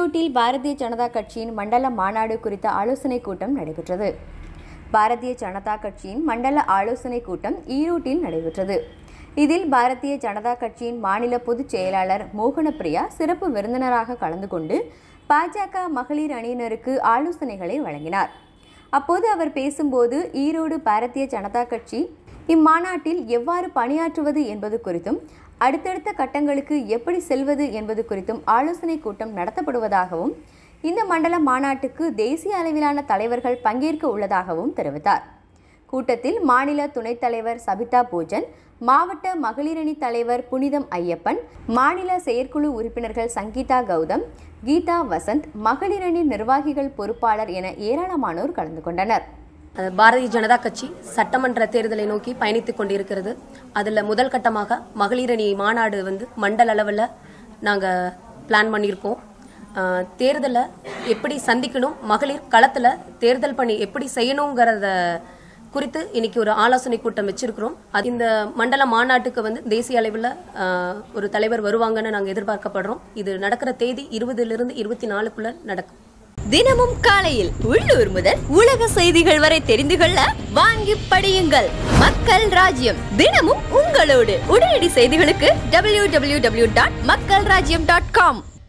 ஈரோட்டில் பாரதிய ஜனதா கட்சியின் மண்டல மாநாடு குறித்த ஆலோசனைக் கூட்டம் நடைபெற்றது பாரதிய ஜனதா கட்சியின் மண்டல ஆலோசனைக் கூட்டம் ஈரோட்டில் நடைபெற்றது இதில் பாரதிய ஜனதா கட்சியின் மாநில பொதுச் செயலாளர் மோகனப்பிரியா சிறப்பு விருந்தினராக கலந்து கொண்டு பாஜக மகளிர் அணியினருக்கு ஆலோசனைகளை வழங்கினார் அப்போது அவர் பேசும்போது ஈரோடு பாரதிய ஜனதா கட்சி இம்மாநாட்டில் எவ்வாறு பணியாற்றுவது என்பது குறித்தும் அடுத்தடுத்த கட்டங்களுக்கு எப்படி செல்வது என்பது குறித்தும் ஆலோசனை கூட்டம் நடத்தப்படுவதாகவும் இந்த மண்டல மாநாட்டுக்கு தேசிய அளவிலான தலைவர்கள் பங்கேற்க உள்ளதாகவும் தெரிவித்தார் கூட்டத்தில் மாநில துணைத் தலைவர் சபிதா பூஜன் மாவட்ட மகளிரணி தலைவர் புனிதம் ஐயப்பன் மாநில செயற்குழு உறுப்பினர்கள் சங்கீதா கௌதம் கீதா வசந்த் மகளிரணி நிர்வாகிகள் பொறுப்பாளர் என ஏராளமானோர் கலந்து கொண்டனர் அஹ் பாரதிய ஜனதா கட்சி சட்டமன்ற தேர்தலை நோக்கி பயணித்துக் கொண்டிருக்கிறது அதில் முதல் கட்டமாக மகளிரணி மாநாடு வந்து மண்டல அளவில் நாங்கள் பிளான் பண்ணியிருக்கோம் அஹ் தேர்தலை எப்படி சந்திக்கணும் மகளிர் களத்தில் தேர்தல் பணி எப்படி செய்யணுங்கிறத குறித்து இன்னைக்கு ஒரு ஆலோசனை கூட்டம் வச்சிருக்கிறோம் அது இந்த மண்டல மாநாட்டுக்கு வந்து தேசிய அளவில் ஒரு தலைவர் வருவாங்கன்னு நாங்கள் எதிர்பார்க்கப்படுறோம் இது நடக்கிற தேதி இருபதுலேருந்து இருபத்தி நாலுக்குள்ள நடக்கும் தினமும் காலையில் உள்ளூர் முதல் உலக செய்திகள் வரை தெரிந்து கொள்ள வாங்கி படியுங்கள் மக்கள் ராஜ்யம் தினமும் உங்களோடு உடனடி செய்திகளுக்கு டபிள்யூ டபிள்யூ டபிள்யூ டாட் மக்கள் ராஜ்யம் டாட் காம்